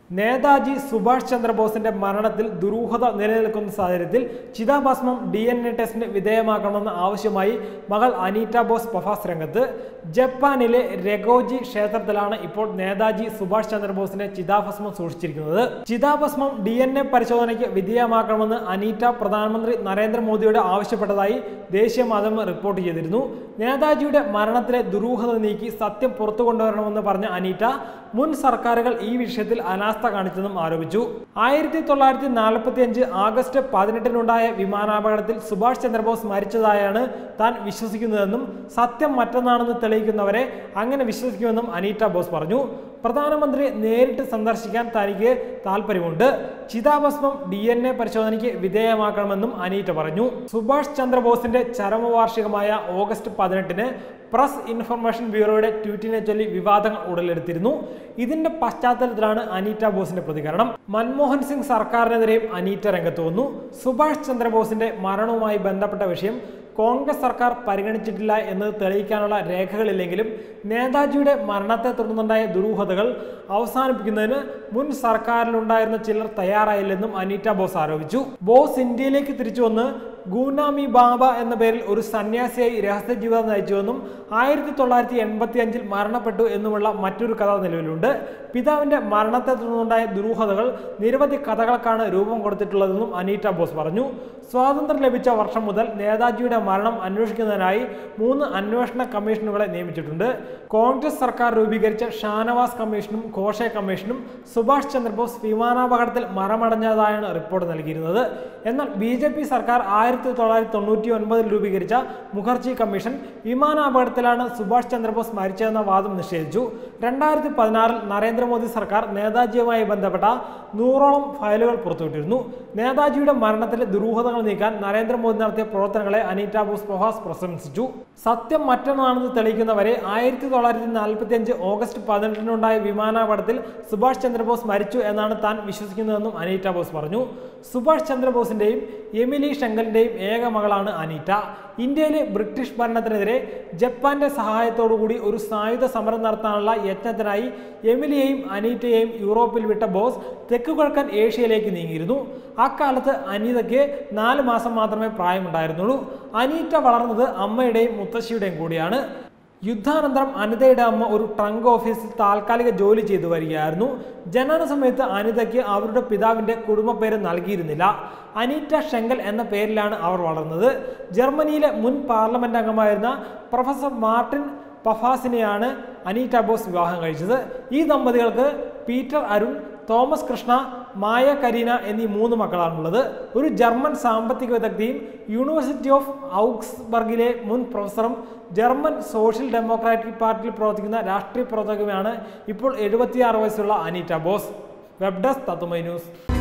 നേതാജി സുഭാഷ് ചന്ദ്രബോസിന്റെ മരണത്തിൽ ദുരൂഹത നിലനിൽക്കുന്ന സാഹചര്യത്തിൽ ചിതാഭസ്മം ഡി എൻ എ ടെസ്റ്റിന് വിധേയമാക്കണമെന്ന ആവശ്യമായി മകൾ അനീറ്റ ബോസ് പഫാസ് രംഗത്ത് ജപ്പാനിലെ രഗോജി ക്ഷേത്രത്തിലാണ് ഇപ്പോൾ നേതാജി സുഭാഷ് ചന്ദ്രബോസിന്റെ ചിതാഭസ്മം സൂക്ഷിച്ചിരിക്കുന്നത് ചിതാഭസ്മം ഡി എൻ എ പരിശോധനയ്ക്ക് വിധേയമാക്കണമെന്ന് അനീറ്റ പ്രധാനമന്ത്രി നരേന്ദ്രമോദിയോട് ആവശ്യപ്പെട്ടതായി ദേശീയ മാധ്യമം റിപ്പോർട്ട് ചെയ്തിരുന്നു നേതാജിയുടെ മരണത്തിലെ ദുരൂഹത നീക്കി സത്യം പുറത്തു കൊണ്ടുവരണമെന്ന് പറഞ്ഞ അനീറ്റ മുൻ സർക്കാരുകൾ ഈ വിഷയത്തിൽ അനാസ്ഥ കാണിച്ചെന്നും ആരോപിച്ചു ആയിരത്തി തൊള്ളായിരത്തി നാൽപ്പത്തി അഞ്ച് ആഗസ്റ്റ് പതിനെട്ടിനുണ്ടായ വിമാനാപകടത്തിൽ സുഭാഷ് ചന്ദ്രബോസ് മരിച്ചതായാണ് താൻ വിശ്വസിക്കുന്നതെന്നും സത്യം മറ്റൊന്നാണെന്ന് തെളിയിക്കുന്നവരെ അങ്ങനെ വിശ്വസിക്കുമെന്നും അനീറ്റ ബോസ് പറഞ്ഞു പ്രധാനമന്ത്രി നേരിട്ട് സന്ദർശിക്കാൻ തനിക്ക് താല്പര്യമുണ്ട് ചിതാഭസ്മം ഡി എൻ എ പരിശോധനയ്ക്ക് വിധേയമാക്കണമെന്നും അനീറ്റ പറഞ്ഞു സുഭാഷ് ചന്ദ്രബോസിന്റെ ചരമവാർഷികമായ ഓഗസ്റ്റ് പതിനെട്ടിന് പ്രസ് ഇൻഫർമേഷൻ ബ്യൂറോയുടെ ട്വീറ്റിനെ ചൊല്ലി വിവാദങ്ങൾ ഉടലെടുത്തിരുന്നു ഇതിന്റെ പശ്ചാത്തലത്തിലാണ് അനീറ്റ ബോസിന്റെ പ്രതികരണം മൻമോഹൻ സിംഗ് സർക്കാരിനെതിരെയും അനീറ്റ രംഗത്ത് വന്നു സുഭാഷ് ചന്ദ്രബോസിന്റെ മരണവുമായി ബന്ധപ്പെട്ട വിഷയം കോൺഗ്രസ് സർക്കാർ പരിഗണിച്ചിട്ടില്ല എന്നത് തെളിയിക്കാനുള്ള രേഖകളില്ലെങ്കിലും നേതാജിയുടെ മരണത്തെ തുടർന്നുണ്ടായ ദുരൂഹതകൾ അവസാനിപ്പിക്കുന്നതിന് മുൻ സർക്കാരിലുണ്ടായിരുന്ന ചിലർ തയ്യാറായില്ലെന്നും അനീറ്റ ബോസ് ആരോപിച്ചു ബോസ് ഇന്ത്യയിലേക്ക് തിരിച്ചു വന്ന് ഗൂനാമി ബാബ എന്ന പേരിൽ ഒരു സന്യാസിയായി രഹസ്യ ജീവിതം നയിച്ചുവെന്നും ആയിരത്തി തൊള്ളായിരത്തി എൺപത്തി അഞ്ചിൽ മരണപ്പെട്ടു എന്നുമുള്ള മറ്റൊരു കഥ നിലവിലുണ്ട് പിതാവിന്റെ മരണത്തെ തുടർന്നുണ്ടായ ദുരൂഹതകൾ നിരവധി കഥകൾക്കാണ് രൂപം കൊടുത്തിട്ടുള്ളതെന്നും അനീറ്റ ബോസ് പറഞ്ഞു സ്വാതന്ത്ര്യം ലഭിച്ച വർഷം മുതൽ നേതാജിയുടെ മരണം അന്വേഷിക്കുന്നതിനായി മൂന്ന് അന്വേഷണ കമ്മീഷനുകളെ നിയമിച്ചിട്ടുണ്ട് കോൺഗ്രസ് സർക്കാർ രൂപീകരിച്ച ഷാനവാസ് കമ്മീഷനും ഘോഷെ കമ്മീഷനും സുഭാഷ് ചന്ദ്രബോസ് വിമാനാപകടത്തിൽ മറമടഞ്ഞതായാണ് റിപ്പോർട്ട് നൽകിയിരുന്നത് എന്നാൽ ബി ജെ പി സർക്കാർ ആയിരത്തി തൊള്ളായിരത്തി തൊണ്ണൂറ്റി ഒൻപതിൽ രൂപീകരിച്ച മുഖർജി കമ്മീഷൻ വിമാനാപകടത്തിലാണ് സുഭാഷ് ചന്ദ്രബോസ് മരിച്ചതെന്ന വാദം നിഷേധിച്ചു രണ്ടായിരത്തി പതിനാറിൽ നരേന്ദ്രമോദി സർക്കാർ നേതാജിയുമായി ബന്ധപ്പെട്ട നൂറോളം ഫയലുകൾ പുറത്തുവിട്ടിരുന്നു നേതാജിയുടെ മരണത്തിലെ ദുരൂഹതകൾ നീക്കാൻ നരേന്ദ്രമോദി നടത്തിയ പ്രവർത്തനങ്ങളെ അനീറ്റ ബോസ് പ്രഹാസ് പ്രശംസിച്ചു സത്യം മറ്റൊന്നാണെന്ന് തെളിയിക്കുന്നവരെ ആയിരത്തി തൊള്ളായിരത്തി നാൽപ്പത്തി അഞ്ച് ഓഗസ്റ്റ് പതിനെട്ടിനുണ്ടായ വിമാനാപകടത്തിൽ സുഭാഷ് ചന്ദ്രബോസ് മരിച്ചു എന്നാണ് താൻ വിശ്വസിക്കുന്നതെന്നും അനീറ്റ ബോസ് പറഞ്ഞു സുഭാഷ് ചന്ദ്രബോസിന്റെയും എമിലി ഷെങ്കലിന്റെയും ഏക മകളാണ് അനീറ്റ ഇന്ത്യയിലെ ബ്രിട്ടീഷ് ഭരണത്തിനെതിരെ ജപ്പാന്റെ സഹായത്തോടുകൂടി ഒരു സായുധ സമരം നടത്താനുള്ള യത്നത്തിനായി എമിലിയെയും അനീറ്റയെയും യൂറോപ്പിൽ വിട്ട ബോസ് തെക്കുകിഴക്കൻ ഏഷ്യയിലേക്ക് നീങ്ങിയിരുന്നു അക്കാലത്ത് അനീതയ്ക്ക് നാല് മാസം മാത്രമേ പ്രായമുണ്ടായിരുന്നുള്ളൂ അനീറ്റ വളർന്നത് അമ്മയുടെയും മുത്തശ്ശിയുടെയും കൂടിയാണ് യുദ്ധാനന്തരം അനിതയുടെ അമ്മ ഒരു ട്രങ്ക് ഓഫീസിൽ താൽക്കാലിക ജോലി ചെയ്തു വരികയായിരുന്നു ജനന സമയത്ത് അനിതയ്ക്ക് അവരുടെ പിതാവിന്റെ കുടുംബ പേര് നൽകിയിരുന്നില്ല അനീറ്റ ഷെങ്കൽ എന്ന പേരിലാണ് അവർ വളർന്നത് ജർമ്മനിയിലെ മുൻ പാർലമെന്റ് അംഗമായിരുന്ന പ്രൊഫസർ മാർട്ടിൻ പഫാസിനെയാണ് അനീറ്റ ബോസ് വിവാഹം കഴിച്ചത് ഈ ദമ്പതികൾക്ക് Peter Arun Thomas Krishna Maya Carina എന്നീ മൂന്ന് മക്കളാണുള്ളത് ഒരു ജർമ്മൻ സാമ്പത്തിക വിദഗ്ധയും യൂണിവേഴ്സിറ്റി ഓഫ് ഔക്സ്ബർഗിലെ മുൻ പ്രൊഫസറും ജർമ്മൻ സോഷ്യൽ ഡെമോക്രാറ്റിക് പാർട്ടിയിൽ പ്രവർത്തിക്കുന്ന രാഷ്ട്രീയ പ്രവർത്തകയുമാണ് ഇപ്പോൾ എഴുപത്തിയാറ് വയസ്സുള്ള അനീറ്റ ബോസ് വെബ് ഡെസ്ക് തത്തുമൈ ന്യൂസ്